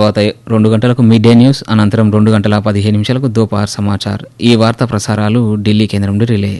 తర్వాత రెండు గంటలకు మిడ్ డే న్యూస్ అనంతరం రెండు గంటల పదిహేను నిమిషాలకు దోపహార్ సమాచార్ ఈ వార్తా ప్రసారాలు ఢిల్లీ కేంద్రం నుండి రిలే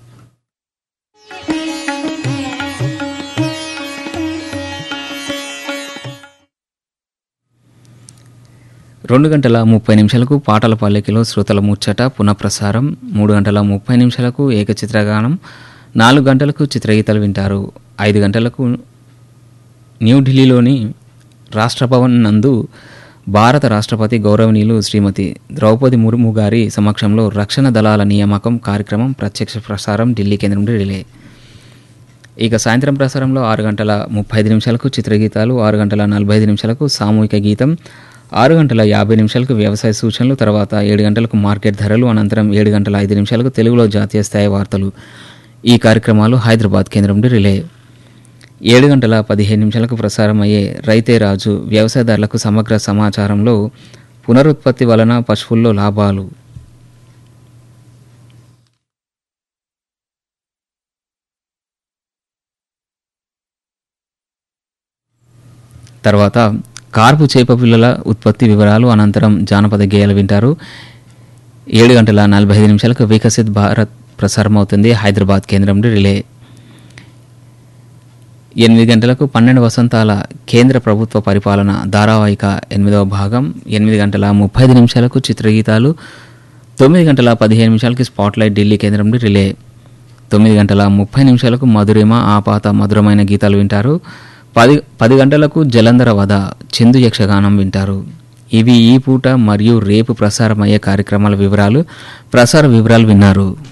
రెండు గంటల ముప్పై నిమిషాలకు పాటల పల్లెకిలో శ్రోతల ముచ్చట పునఃప్రసారం మూడు గంటల ముప్పై నిమిషాలకు ఏకచిత్రగానం నాలుగు గంటలకు చిత్రగీతాలు వింటారు ఐదు గంటలకు న్యూఢిల్లీలోని రాష్ట్రభవన్ నందు భారత రాష్ట్రపతి గౌరవనీయులు శ్రీమతి ద్రౌపది ముర్ము గారి సమక్షంలో రక్షణ దళాల నియామకం కార్యక్రమం ప్రత్యక్ష ప్రసారం ఢిల్లీ కేంద్రం నుండి రిలే ఇక సాయంత్రం ప్రసారంలో ఆరు గంటల ముప్పై ఐదు నిమిషాలకు చిత్రగీతాలు ఆరు గంటల నలభై ఐదు నిమిషాలకు సామూహిక గీతం ఆరు గంటల యాభై నిమిషాలకు వ్యవసాయ సూచనలు తర్వాత ఏడు గంటలకు మార్కెట్ ధరలు అనంతరం ఏడు గంటల ఐదు నిమిషాలకు తెలుగులో జాతీయ స్థాయి వార్తలు ఈ కార్యక్రమాలు హైదరాబాద్ కేంద్రం నుండి రిలే ఏడు గంటల పదిహేను నిమిషాలకు ప్రసారం అయ్యే రైతే రాజు వ్యవసాయదారులకు సమగ్ర సమాచారంలో పునరుత్పత్తి వలన పశువుల్లో లాభాలు తర్వాత కార్పు చేప పిల్లల ఉత్పత్తి వివరాలు అనంతరం జానపద గేయాలు వింటారు ఏడు గంటల నలభై ఐదు నిమిషాలకు వికసిత్ భారత్ ప్రసారం అవుతుంది హైదరాబాద్ కేంద్రం నుండి రిలే ఎనిమిది గంటలకు పన్నెండు వసంతాల కేంద్ర ప్రభుత్వ పరిపాలన ధారావాహిక ఎనిమిదవ భాగం ఎనిమిది గంటల ముప్పై ఐదు నిమిషాలకు చిత్రగీతాలు తొమ్మిది గంటల పదిహేను నిమిషాలకి స్పాట్లైట్ ఢిల్లీ కేంద్రం నుండి రిలే తొమ్మిది గంటల ముప్పై నిమిషాలకు మధురిమ ఆపాత మధురమైన గీతాలు వింటారు పది పది గంటలకు జలంధర వద చిందు యక్షగానం వింటారు ఇవి ఈ పూట మరియు రేపు ప్రసారమయ్యే కార్యక్రమాల వివరాలు ప్రసార వివరాలు విన్నారు